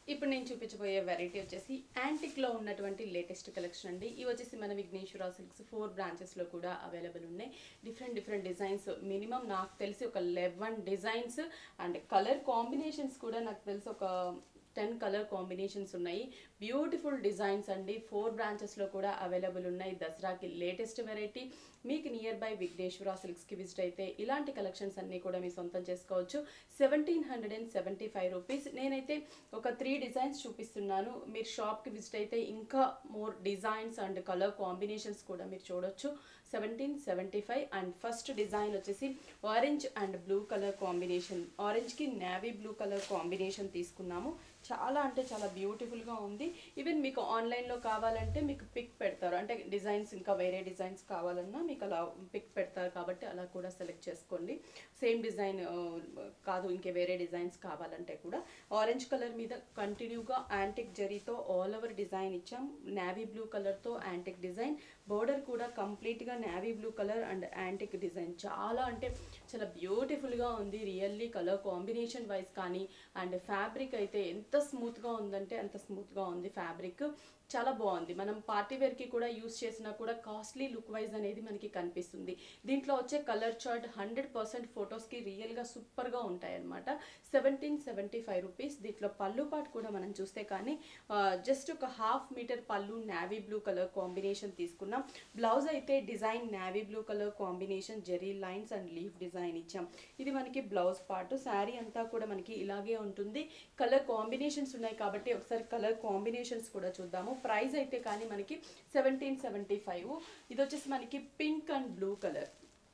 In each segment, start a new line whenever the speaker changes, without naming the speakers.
ఇప్పుడు నేను చూపించబోయే వెరైటీ వచ్చేసి యాంటిక్లో ఉన్నటువంటి లేటెస్ట్ కలెక్షన్ అండి ఇవి వచ్చేసి మన విఘ్నేశ్వర సిల్క్స్ ఫోర్ బ్రాంచెస్లో కూడా అవైలబుల్ ఉన్నాయి డిఫరెంట్ డిఫరెంట్ డిజైన్స్ మినిమం నాకు తెలిసి ఒక eleven designs and colour combinations కూడా నాకు తెలిసి ఒక టెన్ కలర్ కాంబినేషన్స్ ఉన్నాయి బ్యూటిఫుల్ డిజైన్స్ అండి ఫోర్ బ్రాంచెస్లో కూడా అవైలబుల్ ఉన్నాయి దసరాకి లేటెస్ట్ వెరైటీ మీకు నియర్ బై విఘ్నేశ్వర సిల్క్స్కి విజిట్ అయితే ఇలాంటి కలెక్షన్స్ అన్నీ కూడా మీ సొంతం చేసుకోవచ్చు seventeen hundred and seventy five rupees నేనైతే ఒక త్రీ డిజైన్స్ చూపిస్తున్నాను మీరు షాప్కి విజిట్ అయితే ఇంకా more designs and colour combinations కూడా మీరు చూడొచ్చు seventeen seventy five and first design వచ్చేసి orange and blue colour combination ఆరెంజ్కి నేవీ బ్లూ కలర్ కాంబినేషన్ తీసుకున్నాము చాలా అంటే చాలా బ్యూటిఫుల్గా ఉంది ఈవెన్ మీకు ఆన్లైన్లో కావాలంటే మీకు పిక్ పెడతారు అంటే డిజైన్స్ ఇంకా వేరే డిజైన్స్ కావాలన్నా మీకు అలా పిక్ పెడతారు కాబట్టి అలా కూడా సెలెక్ట్ చేసుకోండి సేమ్ డిజైన్ కాదు ఇంకే వేరే డిజైన్స్ కావాలంటే కూడా ఆరెంజ్ కలర్ మీద కంటిన్యూగా యాంటిక్ జరీతో ఆల్ ఓవర్ డిజైన్ ఇచ్చాం నేవీ బ్లూ కలర్తో యాంటిక్ డిజైన్ బోర్డర్ కూడా కంప్లీట్గా navy blue colour and antique design చాలా అంటే చాలా బ్యూటిఫుల్గా ఉంది రియల్లీ కలర్ కాంబినేషన్ వైజ్ కానీ అండ్ ఫ్యాబ్రిక్ అయితే ఎంత స్మూత్గా ఉందంటే అంత స్మూత్గా ఉంది ఫ్యాబ్రిక్ చాలా బాగుంది మనం పార్టీ వేర్కి కూడా యూస్ చేసినా కూడా కాస్ట్లీ లుక్ వైజ్ అనేది మనకి కనిపిస్తుంది దీంట్లో వచ్చే కలర్ చార్ట్ హండ్రెడ్ పర్సెంట్ ఫొటోస్కి రియల్గా సూపర్గా ఉంటాయి అనమాట సెవెంటీన్ సెవెంటీ ఫైవ్ రూపీస్ దీంట్లో పళ్ళు పాటు కూడా మనం చూస్తే కానీ జస్ట్ ఒక హాఫ్ మీటర్ పళ్ళు నావీ బ్లూ కలర్ కాంబినేషన్ తీసుకున్నాం బ్లౌజ్ అయితే design navy blue colour combination జెరీ లైన్స్ అండ్ లీఫ్ డిజైన్ ఇచ్చాం ఇది మనకి బ్లౌజ్ పార్ట్ శారీ అంతా కూడా మనకి ఇలాగే ఉంటుంది కలర్ కాంబినేషన్స్ ఉన్నాయి కాబట్టి ఒకసారి కలర్ కాంబినేషన్స్ కూడా చూద్దాము ప్రైస్ అయితే కానీ మనకి సెవెంటీన్ సెవెంటీ ఫైవ్ ఇది వచ్చేసి మనకి pink and blue colour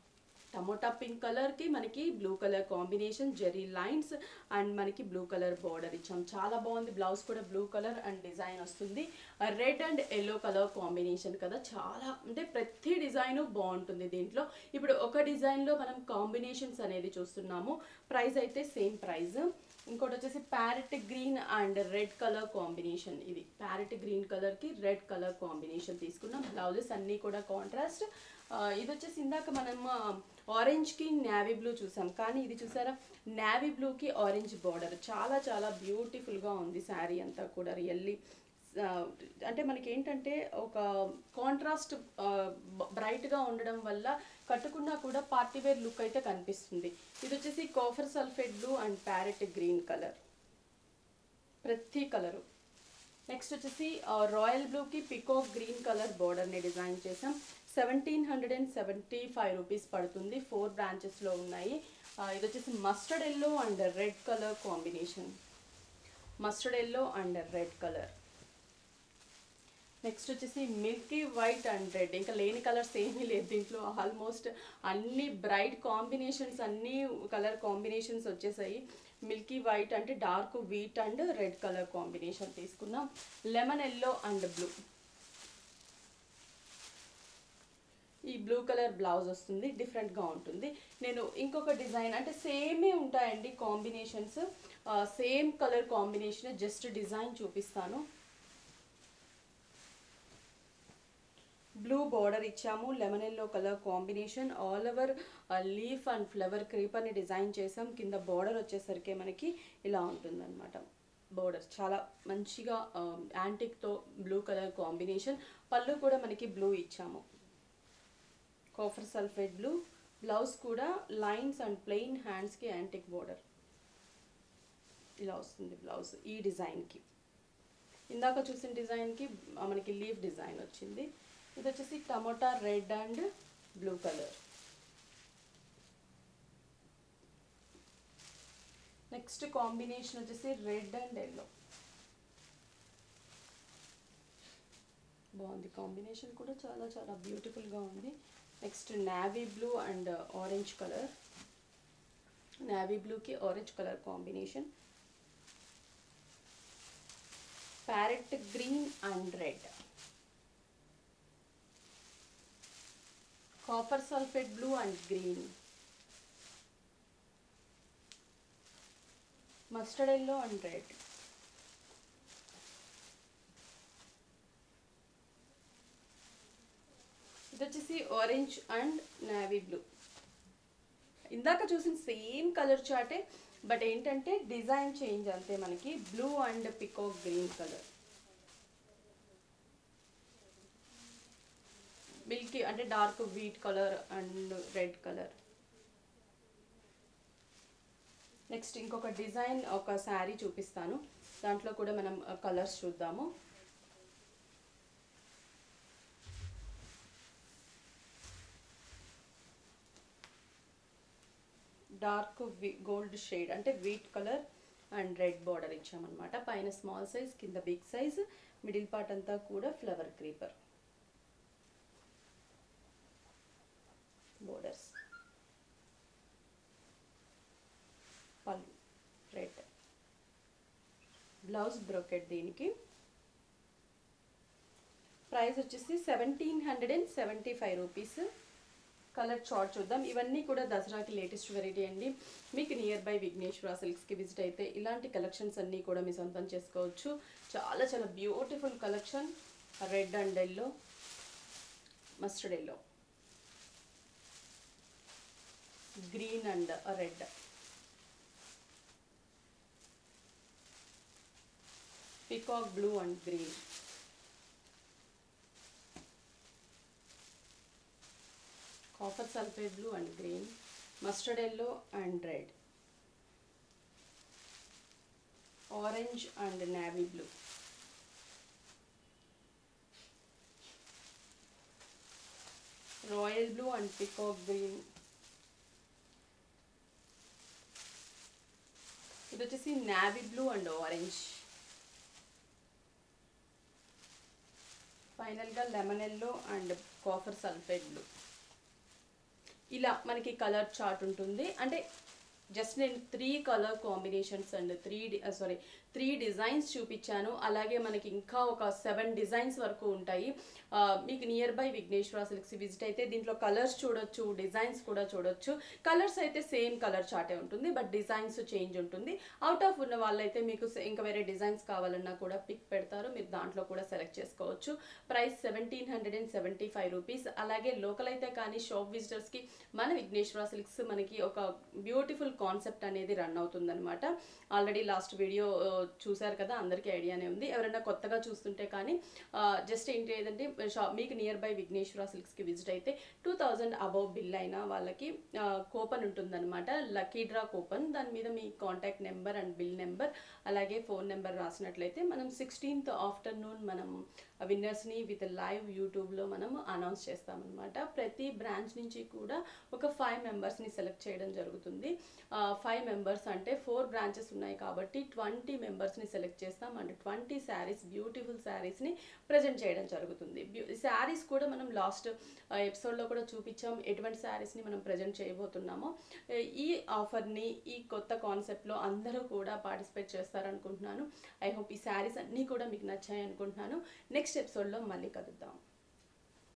tomato pink కలర్కి మనకి బ్లూ కలర్ కాంబినేషన్ జెరీ లైన్స్ అండ్ మనకి బ్లూ కలర్ బార్డర్ ఇచ్చాం చాలా బాగుంది బ్లౌజ్ కూడా బ్లూ కలర్ అండ్ డిజైన్ వస్తుంది red and yellow colour combination కదా చాలా అంటే ప్రతి డిజైన్ బాగుంటుంది దీంట్లో ఇప్పుడు ఒక డిజైన్లో మనం కాంబినేషన్స్ అనేది చూస్తున్నాము ప్రైస్ అయితే సేమ్ ప్రైస్ ఇంకోటి వచ్చేసి parrot green and red colour combination ఇది ప్యారెట్ గ్రీన్ కలర్కి రెడ్ కలర్ కాంబినేషన్ తీసుకున్నాం బ్లౌజెస్ అన్నీ కూడా కాంట్రాస్ట్ ఇది వచ్చేసి ఇందాక మనం ఆరెంజ్కి నావీ బ్లూ చూసాం కానీ ఇది చూసారా నావీ బ్లూకి ఆరెంజ్ బార్డర్ చాలా చాలా బ్యూటిఫుల్గా ఉంది శారీ అంతా కూడా రియల్లీ అంటే మనకి ఏంటంటే ఒక కాంట్రాస్ట్ బ్రైట్గా ఉండడం వల్ల కట్టుకున్నా కూడా పార్టీ వేర్ లుక్ అయితే కనిపిస్తుంది ఇది వచ్చేసి copper sulphate blue and parrot green colour ప్రతి కలరు నెక్స్ట్ వచ్చేసి రాయల్ బ్లూకి పికాక్ గ్రీన్ కలర్ బార్డర్ని డిజైన్ చేసాం seventeen hundred and seventy five rupees పడుతుంది ఫోర్ బ్రాంచెస్లో ఉన్నాయి ఇది వచ్చేసి mustard yellow and red colour combination mustard yellow and red colour next వచ్చేసి మిల్కీ వైట్ అండ్ రెడ్ ఇంకా లేని కలర్స్ ఏమీ లేదు దీంట్లో ఆల్మోస్ట్ అన్ని బ్రైట్ కాంబినేషన్స్ అన్ని కలర్ కాంబినేషన్స్ వచ్చేసాయి మిల్కీ వైట్ అంటే dark wheat and red colour combination తీసుకున్నాం లెమన్ ఎల్లో అండ్ బ్లూ ఈ బ్లూ కలర్ బ్లౌజ్ వస్తుంది డిఫరెంట్గా ఉంటుంది నేను ఇంకొక డిజైన్ అంటే సేమే ఉంటాయండి combinations same colour combination just design చూపిస్తాను బ్లూ బార్డర్ ఇచ్చాము lemon yellow colour combination all over leaf and flower క్రీపర్ని డిజైన్ చేసాం కింద బార్డర్ వచ్చేసరికి మనకి ఇలా ఉంటుందన్నమాట బోర్డర్ చాలా మంచిగా యాంటిక్తో బ్లూ కలర్ కాంబినేషన్ పళ్ళు కూడా మనకి బ్లూ ఇచ్చాము కాఫర్ సల్ఫేట్ బ్లూ బ్లౌజ్ కూడా లైన్స్ అండ్ ప్లెయిన్ హ్యాండ్స్కి యాంటిక్ బోర్డర్ ఇలా వస్తుంది బ్లౌజ్ ఈ డిజైన్కి ఇందాక చూసిన డిజైన్కి మనకి లీఫ్ డిజైన్ వచ్చింది ఇది వచ్చేసి tomato red and blue colour next combination వచ్చేసి రెడ్ అండ్ ఎల్లో బాగుంది కాంబినేషన్ కూడా చాలా చాలా బ్యూటిఫుల్గా ఉంది next navy blue and orange colour navy బ్లూకి orange colour combination parrot green and red copper sulphate blue and green mustard yellow and red ఇది వచ్చేసి ఆరెంజ్ అండ్ నావీ బ్లూ ఇందాక చూసిన సేమ్ కలర్ చాటే బట్ ఏంటంటే డిజైన్ చేంజ్ అంతే మనకి blue and peacock green colour milky అంటే dark wheat colour and red colour next ఇంకొక డిజైన్ ఒక శారీ చూపిస్తాను దాంట్లో కూడా మనం కలర్స్ చూద్దాము డార్క్ గోల్డ్ షేడ్ అంటే wheat colour and red border ఇచ్చామన్నమాట పైన స్మాల్ సైజ్ కింద బిగ్ సైజ్ మిడిల్ పార్ట్ అంతా కూడా ఫ్లవర్ క్రీపర్ బోర్డర్స్ పళ్ళు రెడ్ బ్లౌజ్ బ్రోకెట్ దీనికి ప్రైస్ వచ్చేసి seventeen hundred and seventy five rupees colour chart చూద్దాం ఇవన్నీ కూడా దసరాకి లేటెస్ట్ వెరైటీ అండి మీకు నియర్ బై విఘ్నేశ్వర సిల్క్స్కి విజిట్ అయితే ఇలాంటి కలెక్షన్స్ అన్నీ కూడా మీ సొంతం చేసుకోవచ్చు చాలా చాలా beautiful collection red and yellow mustard yellow green and red peacock blue and green copper sulphate blue and green mustard yellow and red orange and navy blue royal blue and peacock green ఇది వచ్చేసి navy blue and orange ఫైనల్గా lemon yellow and copper sulphate blue ఇలా మనకి colour chart ఉంటుంది అంటే just నేను three colour combinations and three sorry three designs చూపించాను అలాగే మనకి ఇంకా ఒక సెవెన్ డిజైన్స్ వరకు ఉంటాయి ఆ, మీకు near by Vighneshwara silks visit అయితే దీంట్లో కలర్స్ చూడొచ్చు డిజైన్స్ కూడా చూడొచ్చు కలర్స్ అయితే సేమ్ కలర్ చార్టే ఉంటుంది బట్ డిజైన్స్ చేంజ్ ఉంటుంది అవుట్ ఆఫ్ ఉన్న వాళ్ళైతే మీకు సే- ఇంకా వేరే డిజైన్స్ కావాలన్నా కూడా పిక్ పెడతారు మీరు దాంట్లో కూడా సెలెక్ట్ చేసుకోవచ్చు price seventeen hundred and seventy five rupees అలాగే లోకల్ అయితే కానీ షాప్ విజిటర్స్కి మన విఘ్నేశ్వర సిల్క్స్ మనకి ఒక బ్యూటిఫుల్ కాన్సెప్ట్ అనేది రన్ అవుతుందన్నమాట ఆల్రెడీ లాస్ట్ వీడియో చూశారు కదా అందరికీ ఐడియానే ఉంది ఎవరైనా కొత్తగా చూస్తుంటే కానీ జస్ట్ ఏంటి ఏదంటే షాప్ మీకు నియర్ బై విఘ్నేశ్వర సిల్క్స్కి విజిట్ అయితే టూ థౌజండ్ అబౌవ్ బిల్ అయిన వాళ్ళకి కూపన్ ఉంటుందన్నమాట లక్కీ డ్రా కూపన్ దాని మీద మీ contact number and bill number అలాగే ఫోన్ నెంబర్ రాసినట్లయితే మనం సిక్స్టీన్త్ ఆఫ్టర్నూన్ మనం విన్నర్స్ని విత్ లైవ్ యూట్యూబ్లో మనం అనౌన్స్ చేస్తామన్నమాట ప్రతి బ్రాంచ్ నుంచి కూడా ఒక ఫైవ్ మెంబర్స్ని సెలెక్ట్ చేయడం జరుగుతుంది ఫైవ్ మెంబర్స్ అంటే ఫోర్ బ్రాంచెస్ ఉన్నాయి కాబట్టి ట్వంటీ మెంబర్స్ని సెలెక్ట్ చేస్తాం అండ్ ట్వంటీ శారీస్ బ్యూటిఫుల్ శారీస్ని ప్రజెంట్ చేయడం జరుగుతుంది శారీస్ కూడా మనం లాస్ట్ ఎపిసోడ్లో కూడా చూపించాం ఎటువంటి శారీస్ని మనం ప్రజెంట్ చేయబోతున్నామో ఏ, ఈ ఆఫర్ని ఈ కొత్త కాన్సెప్ట్లో అందరూ కూడా పార్టిసిపేట్ చేస్తారనుకుంటున్నాను ఐ హోప్ ఈ శారీస్ అన్నీ కూడా మీకు నచ్చాయి అనుకుంటున్నాను నెక్స్ట్ ఎపిసోడ్లో మళ్ళీ కలుద్దాం